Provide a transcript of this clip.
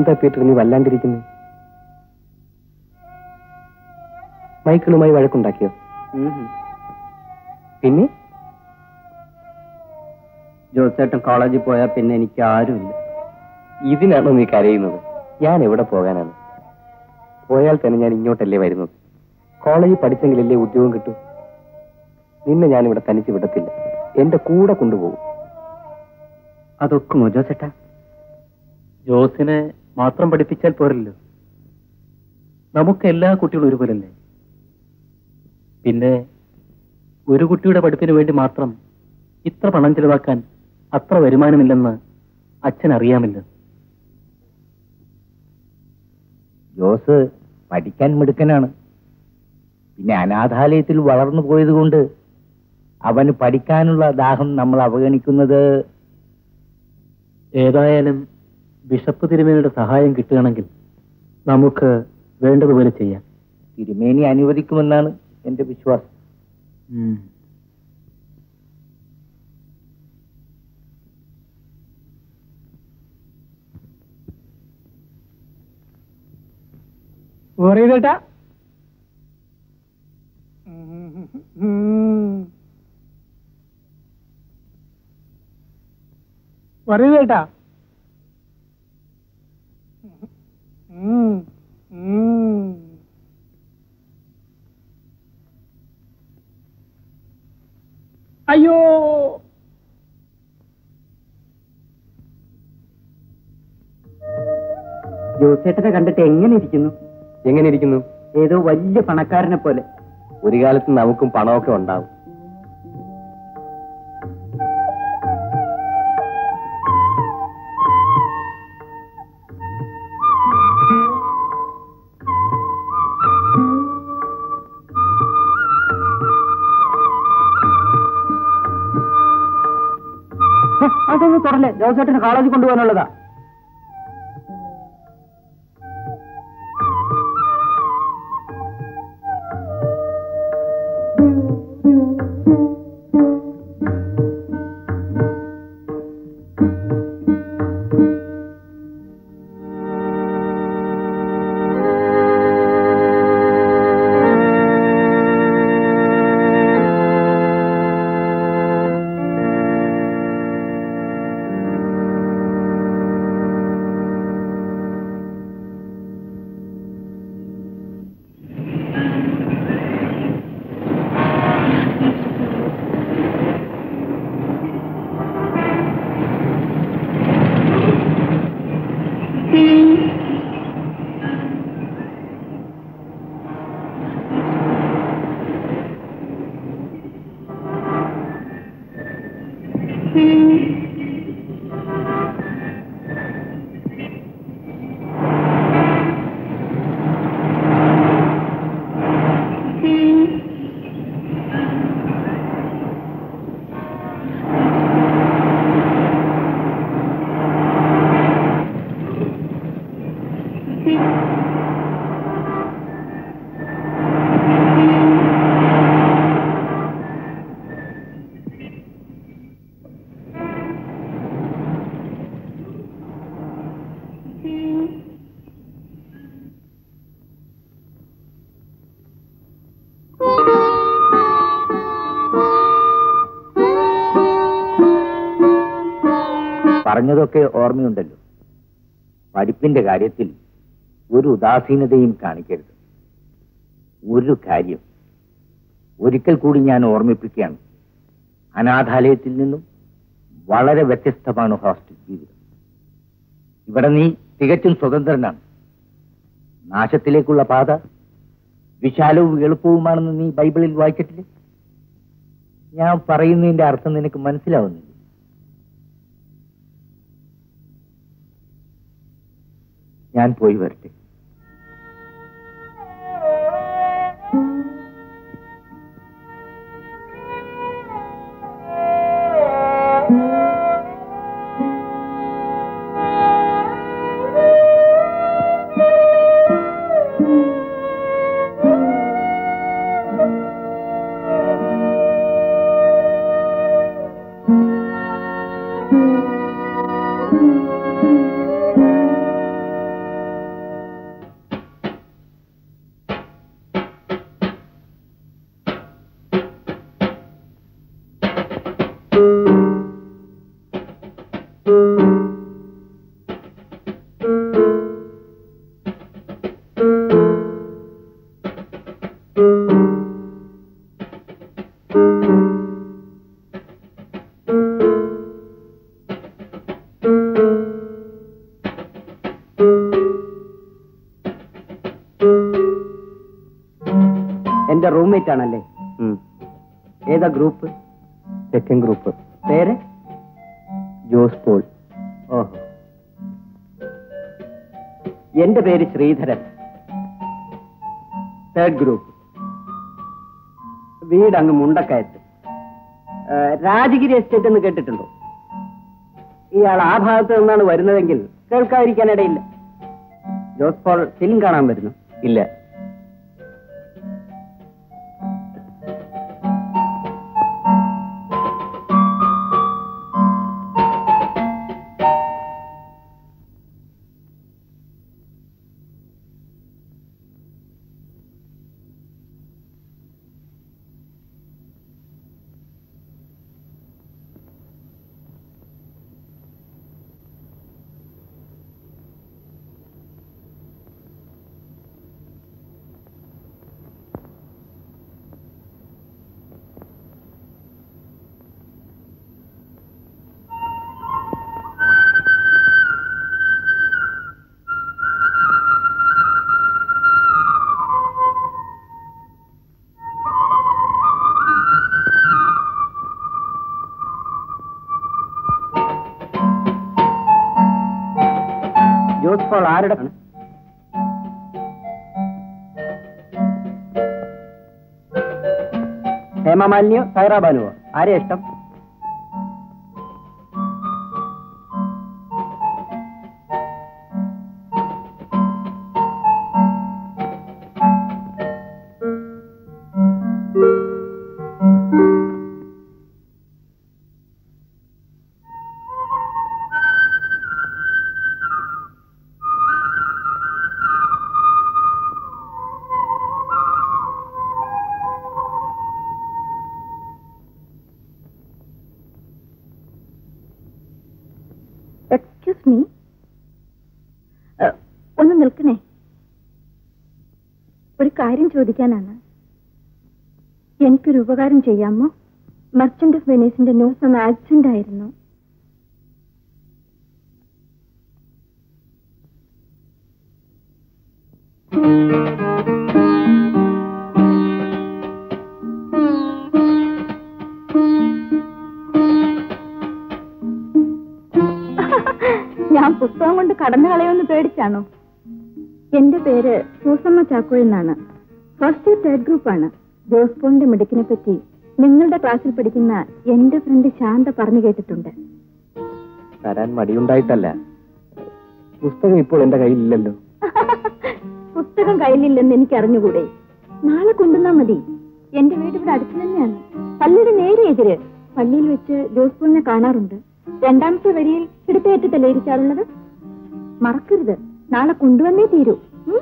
എന്താ പീറ്റർ നീ വല്ലാണ്ടിരിക്കുന്നത് മൈക്കിളുമായി വഴക്കുണ്ടാക്കിയോ പിന്നെ ജോസേട്ടൻ കോളേജിൽ പോയാൽ പിന്നെ എനിക്ക് ആരുമില്ല ഇതിനാണോ നീ കരയുന്നത് ഞാൻ എവിടെ പോകാനാണ് പോയാൽ തന്നെ ഞാൻ ഇങ്ങോട്ടല്ലേ വരുന്നത് കോളേജിൽ പഠിച്ചെങ്കിലല്ലേ ഉദ്യോഗം കിട്ടൂ നിന്നെ ഞാൻ ഇവിടെ തനിച്ച് വിടത്തില്ല എന്റെ കൂടെ കൊണ്ടുപോകും അതൊക്കുമോ ജോസേട്ടാ ജോസിനെ മാത്രം പഠിപ്പിച്ചാൽ പോരല്ലോ നമുക്ക് എല്ലാ കുട്ടികളും ഒരുപോലല്ലേ പിന്നെ ഒരു കുട്ടിയുടെ പഠിപ്പിന് വേണ്ടി മാത്രം ഇത്ര പണം ചെലവാക്കാൻ അത്ര വരുമാനമില്ലെന്ന് അച്ഛൻ അറിയാമല്ലോ ജോസ് പഠിക്കാൻ മിടുക്കനാണ് പിന്നെ അനാഥാലയത്തിൽ വളർന്നു പോയതുകൊണ്ട് അവന് പഠിക്കാനുള്ള ദാഹം നമ്മൾ അവഗണിക്കുന്നത് ഏതായാലും ബിഷപ്പ് തിരുമേനിയുടെ സഹായം കിട്ടുകയാണെങ്കിൽ നമുക്ക് വേണ്ടതുപോലെ ചെയ്യാം തിരുമേനി അനുവദിക്കുമെന്നാണ് എന്റെ വിശ്വാസം ഓറിയതേട്ടാ പറയുതേട്ടാ അയ്യോ ജോസേട്ടനെ കണ്ടിട്ട് എങ്ങനെ ഇരിക്കുന്നു എങ്ങനെ ഇരിക്കുന്നു ഏതോ വലിയ പണക്കാരനെ പോലെ ഒരു കാലത്ത് നമുക്കും പണമൊക്കെ ഉണ്ടാവും ഹെ, അതൊന്ന് തുടല്ലേ ജോസേട്ടന് കോളേജിൽ കൊണ്ടുപോകാനുള്ളതാ പറഞ്ഞതൊക്കെ ഓർമ്മയുണ്ടല്ലോ പഠിപ്പിന്റെ കാര്യത്തിൽ ഒരു ഉദാസീനതയും കാണിക്കരുത് ഒരു കാര്യം ഒരിക്കൽ കൂടി ഞാൻ ഓർമ്മിപ്പിക്കുകയാണ് അനാഥാലയത്തിൽ നിന്നും വളരെ വ്യത്യസ്തമാണ് ഹോസ്റ്റൽ ജീവിതം ഇവിടെ നീ തികച്ചും സ്വതന്ത്രനാണ് നാശത്തിലേക്കുള്ള പാത വിശാലവും എളുപ്പവുമാണെന്ന് നീ ബൈബിളിൽ വായിച്ചിട്ടില്ലേ ഞാൻ പറയുന്നതിന്റെ അർത്ഥം നിനക്ക് മനസ്സിലാവുന്നില്ല ഞാൻ പോയി വരട്ടെ എന്റെ റൂംമേറ്റ് ആണല്ലേ ഏതാ ഗ്രൂപ്പ് സെക്കൻഡ് ഗ്രൂപ്പ് പേര് ജോസ് പോൾ ഓഹോ എന്റെ പേര് ശ്രീധരൻ തേർഡ് ഗ്രൂപ്പ് വീട് അങ്ങ് മുണ്ടക്കയത്ത് ആ, രാജഗിരി എസ്റ്റേറ്റ് എന്ന് കേട്ടിട്ടുണ്ടോ ഇയാൾ ആ ഭാഗത്ത് നിന്നാണ് വരുന്നതെങ്കിൽ കേൾക്കാതിരിക്കാനിടയില്ല ജോസ് പോൾ ഫിലിം കാണാൻ വരുന്നു ഇല്ല ജോസ് പോൾ ആരുടെ ആണ് ഹേമമാലിനിയോ സൈറാബാനുവോ ആരെയാ ഇഷ്ടം എക്സ്ക്യൂസ് മീ ഒന്ന് നിൽക്കണേ ഒരു കാര്യം ചോദിക്കാനാണ് എനിക്കൊരു ഉപകാരം ചെയ്യാമോ മർച്ചന്റ് ഓഫ് വെനീസിന്റെ ന്യൂസ് ഒന്ന് ആക്സിഡന്റ് ആയിരുന്നു ഞാൻ പുസ്തകം കൊണ്ട് കടന്നു കളയുമെന്ന് പേടിച്ചാണോ എന്റെ പേര് സൂസമ്മ ചാക്കോ എന്നാണ് ഫസ്റ്റ് തേർഡ് ഗ്രൂപ്പാണ് ജോസ് പോളിന്റെ മിടുക്കിനെ പറ്റി നിങ്ങളുടെ ക്ലാസ്സിൽ പഠിക്കുന്ന എന്റെ ഫ്രണ്ട് ശാന്ത പറഞ്ഞു കേട്ടിട്ടുണ്ട് തരാൻ മടിയുണ്ടായിട്ടല്ല പുസ്തകം ഇപ്പോൾ എന്റെ കയ്യിലില്ലല്ലോ പുസ്തകം കയ്യിലില്ലെന്ന് എനിക്ക് അറിഞ്ഞുകൂടെ നാളെ കൊണ്ടുവന്നാ മതി എന്റെ വീട് ഇവിടെ അടുത്ത് തന്നെയാണ് പള്ളിയുടെ നേരെ എതിര് പള്ളിയിൽ വെച്ച് ജോസ് പോളിനെ കാണാറുണ്ട് രണ്ടാമത്തെ വരിയിൽ ഇടത്തേറ്റത്തല്ലേ ഇരിക്കാറുള്ളത് മറക്കരുത് നാളെ കൊണ്ടുവന്നേ തീരൂ ഉം?